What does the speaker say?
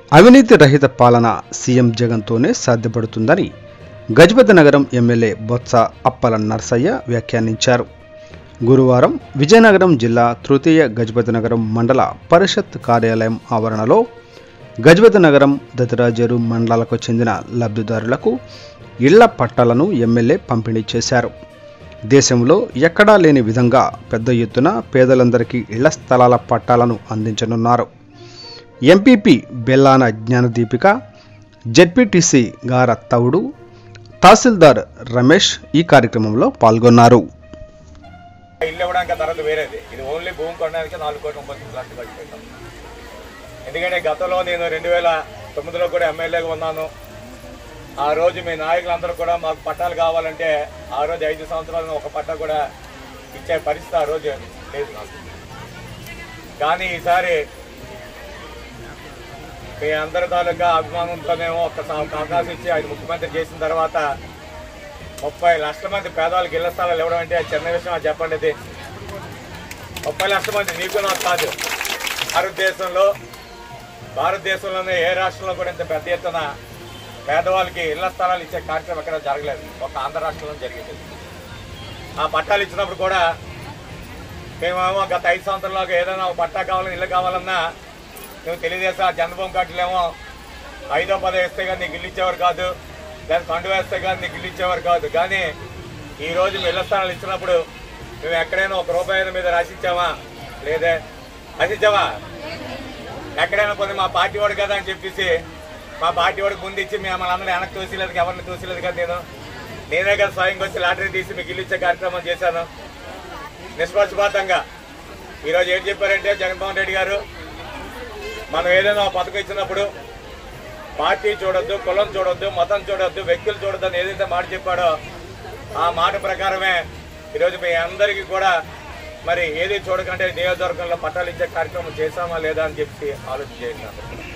అవినీతి రహిత పాలన సీఎం జగన్తోనే సాధ్యపడుతుందని గజపతి నగరం ఎమ్మెల్యే బొత్స అప్పల నర్సయ్య వ్యాఖ్యానించారు గురువారం విజయనగరం జిల్లా తృతీయ గజపతి నగరం మండల పరిషత్ కార్యాలయం ఆవరణలో గజపతి నగరం దతిరాజేరు మండలాలకు చెందిన లబ్ధిదారులకు ఇళ్ల పట్టాలను ఎమ్మెల్యే పంపిణీ చేశారు దేశంలో ఎక్కడా లేని విధంగా పెద్ద ఎత్తున పేదలందరికీ ఇళ్ల స్థలాల పట్టాలను అందించనున్నారు ఎంపీపీ బెల్లాన జ్ఞానదీపిక జెడ్పీటీసీ గార తవుడు తహసీల్దార్ రమేష్ ఈ కార్యక్రమంలో పాల్గొన్నారు ఇల్లు ఇవ్వడానికి తర్వాత వేరేది ఇది ఓన్లీ భూమి కొనడానికి నాలుగు కోట్ల ముప్పై తొమ్మిది లక్షలు ఖర్చు పెట్టాం ఎందుకంటే గతంలో నేను రెండు వేల తొమ్మిదిలో కూడా ఎమ్మెల్యేగా ఉన్నాను ఆ రోజు మీ నాయకులందరూ కూడా మాకు పట్టాలు కావాలంటే ఆ రోజు ఐదు సంవత్సరాలు ఒక పట్టా కూడా ఇచ్చే పరిస్థితి ఆ రోజు లేదు నాకు కానీ ఈసారి మీ అందరి తాలూకా అభిమానంతోనేమో ఒక అవకాశం ఇచ్చి ఆయన ముఖ్యమంత్రి చేసిన తర్వాత ముప్పై లక్షల మంది పేదవాళ్ళకి ఇళ్ల స్థలాలు ఇవ్వడం అంటే అది చిన్న విషయం అది చెప్పండి ఇది ముప్పై లక్షల మంది నీకు నాకు కాదు భారతదేశంలో భారతదేశంలోనే ఏ రాష్ట్రంలో కూడా ఇంత పెద్ద ఎత్తున పేదవాళ్ళకి ఇళ్ల స్థలాలు ఇచ్చే కార్యక్రమం ఎక్కడ జరగలేదు ఒక ఆంధ్ర రాష్ట్రంలో జరిగింది ఆ పట్టాలు ఇచ్చినప్పుడు కూడా మేమేమో గత ఐదు సంవత్సరాలకు ఏదైనా ఒక పట్టా కావాలని ఇల్లు కావాలన్నా నువ్వు తెలుగుదేశం ఆ జన్మభూమి కార్డులేమో ఐదో పదో వేస్తే కానీ నీకు ఇల్లు ఇచ్చేవారు కాదు లేదా కండు వేస్తే కానీ నీకు ఇల్లు ఇచ్చేవారు కాదు కానీ ఈ రోజు మీ ఇళ్ల స్థానాలు ఇచ్చినప్పుడు మేము ఎక్కడైనా ఒక రూపాయి మీద రాసిచ్చామా లేదే రాసిచ్చావా ఎక్కడైనా కొన్ని మా పార్టీ వాడు కదా అని చెప్పేసి మా పార్టీ వాడికి ముందు ఇచ్చి మిమ్మల్ని అందరూ వెనక్కి తోసిలేదు ఎవరిని తోసిలేదు కదా నేను నేనే కదా స్వయంగా వచ్చి లాటరీ తీసి మీకు ఇల్లు ఇచ్చే కార్యక్రమం చేశాను నిష్పక్షపాతంగా ఈరోజు ఏం చెప్పారంటే జగన్మోహన్ రెడ్డి గారు మనం ఏదైనా ఒక పథకం ఇచ్చినప్పుడు పార్టీ చూడొద్దు కులం చూడొద్దు మతం చూడొద్దు వ్యక్తులు చూడొద్దు అని ఏదైతే మాట చెప్పాడో ఆ మాట ప్రకారమే ఈరోజు మీ అందరికీ కూడా మరి ఏది చూడకంటే నియోజకవర్గంలో పట్టాలు ఇచ్చే కార్యక్రమం చేశామా లేదా అని చెప్పి ఆలోచన చేసినారు